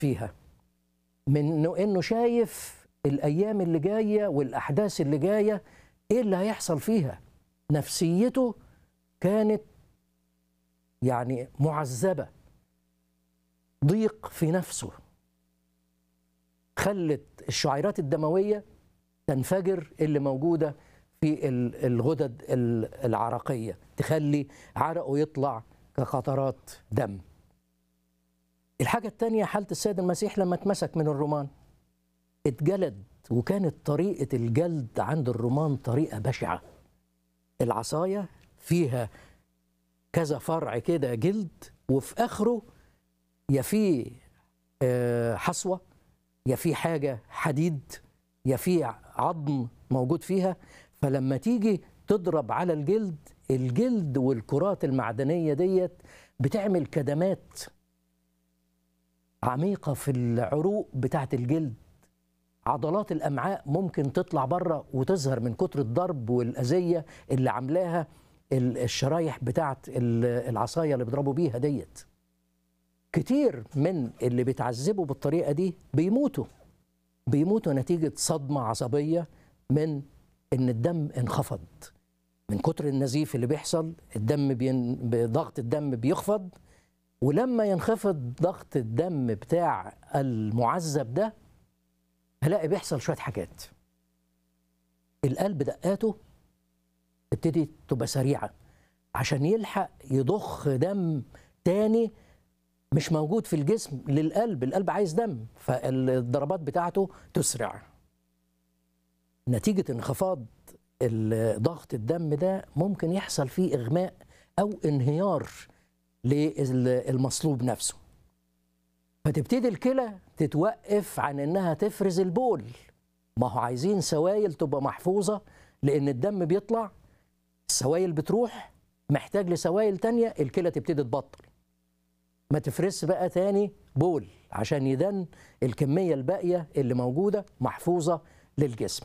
فيها من انه انه شايف الايام اللي جايه والاحداث اللي جايه ايه اللي هيحصل فيها نفسيته كانت يعني معذبه ضيق في نفسه خلت الشعيرات الدمويه تنفجر اللي موجوده في ال- الغدد ال- العرقيه تخلي عرقه يطلع كقطرات دم الحاجة التانية حالة السيد المسيح لما اتمسك من الرومان اتجلد وكانت طريقة الجلد عند الرومان طريقة بشعة العصاية فيها كذا فرع كده جلد وفي آخره يا في آه، حصوة يا في حاجة حديد يا في عظم موجود فيها فلما تيجي تضرب على الجلد الجلد والكرات المعدنية ديت بتعمل كدمات عميقة في العروق بتاعة الجلد عضلات الأمعاء ممكن تطلع بره وتظهر من كتر الضرب والأذية اللي عاملاها ال- الشرايح بتاعة ال- العصاية اللي بيضربوا بيها ديت كتير من اللي بيتعذبوا بالطريقة دي بيموتوا بيموتوا نتيجة صدمة عصبية من إن الدم انخفض من كتر النزيف اللي بيحصل الدم بين... ضغط الدم بيخفض ولما ينخفض ضغط الدم بتاع المعذب ده هلاقي بيحصل شويه حاجات القلب دقاته تبتدي تبقى سريعه عشان يلحق يضخ دم تاني مش موجود في الجسم للقلب القلب عايز دم فالضربات بتاعته تسرع نتيجه انخفاض ال- ضغط الدم ده ممكن يحصل فيه اغماء او انهيار للمصلوب نفسه فتبتدي الكلى تتوقف عن انها تفرز البول ما هو عايزين سوائل تبقى محفوظه لان الدم بيطلع السوائل بتروح محتاج لسوائل تانية الكلى تبتدي تبطل ما تفرزش بقى تاني بول عشان يدن الكميه الباقيه اللي موجوده محفوظه للجسم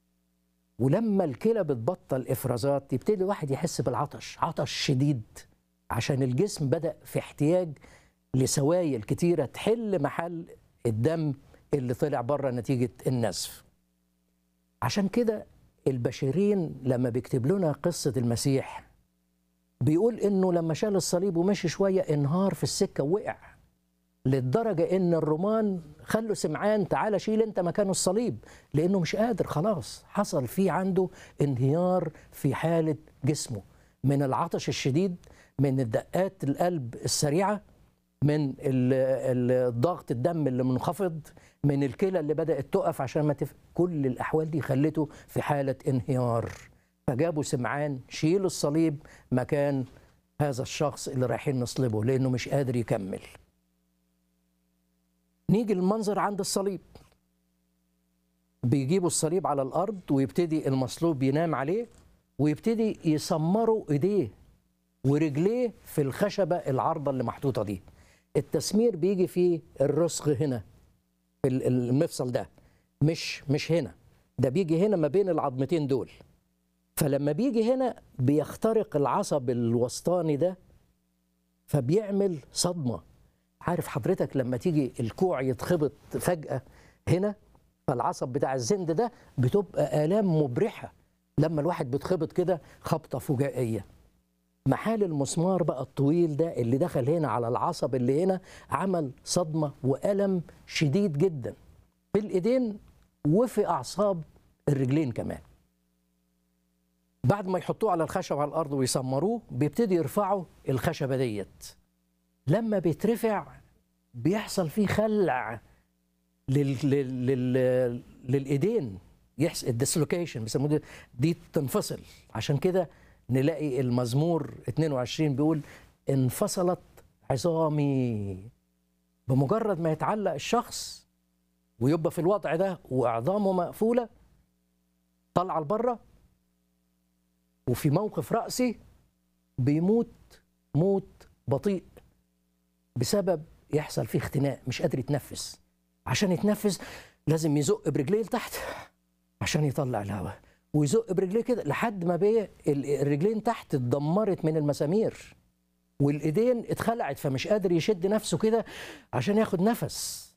ولما الكلى بتبطل افرازات يبتدي الواحد يحس بالعطش عطش شديد عشان الجسم بدأ في احتياج لسوائل كتيرة تحل محل الدم اللي طلع بره نتيجة النزف عشان كده البشرين لما بيكتب لنا قصة المسيح بيقول انه لما شال الصليب ومشي شوية انهار في السكة ووقع للدرجة ان الرومان خلوا سمعان تعالى شيل انت مكانه الصليب لانه مش قادر خلاص حصل فيه عنده انهيار في حالة جسمه من العطش الشديد من الدقات القلب السريعه من ال- ال- ضغط الدم اللي منخفض من الكلى اللي بدات تقف عشان ما تف... كل الاحوال دي خلته في حاله انهيار فجابوا سمعان شيل الصليب مكان هذا الشخص اللي رايحين نصلبه لانه مش قادر يكمل نيجي المنظر عند الصليب بيجيبوا الصليب على الارض ويبتدي المصلوب ينام عليه ويبتدي يسمروا ايديه ورجليه في الخشبة العارضة اللي محطوطة دي التسمير بيجي في الرسغ هنا في ال- المفصل ده مش مش هنا ده بيجي هنا ما بين العظمتين دول فلما بيجي هنا بيخترق العصب الوسطاني ده فبيعمل صدمة عارف حضرتك لما تيجي الكوع يتخبط فجأة هنا فالعصب بتاع الزند ده بتبقى آلام مبرحة لما الواحد بيتخبط كده خبطة فجائية محال المسمار بقى الطويل ده اللي دخل هنا على العصب اللي هنا عمل صدمة وألم شديد جدا في الإيدين وفي أعصاب الرجلين كمان بعد ما يحطوه على الخشب على الأرض ويسمروه بيبتدي يرفعوا الخشبة ديت لما بيترفع بيحصل فيه خلع لل... لل... لل... للإيدين يحصل الديسلوكيشن بيسموه دي, دي تنفصل عشان كده نلاقي المزمور 22 بيقول انفصلت عظامي بمجرد ما يتعلق الشخص ويبقى في الوضع ده وعظامه مقفوله طالعه لبره وفي موقف رأسي بيموت موت بطيء بسبب يحصل فيه اختناق مش قادر يتنفس عشان يتنفس لازم يزق برجليه لتحت عشان يطلع الهواء ويزق برجليه كده لحد ما بيه الرجلين تحت اتدمرت من المسامير والايدين اتخلعت فمش قادر يشد نفسه كده عشان ياخد نفس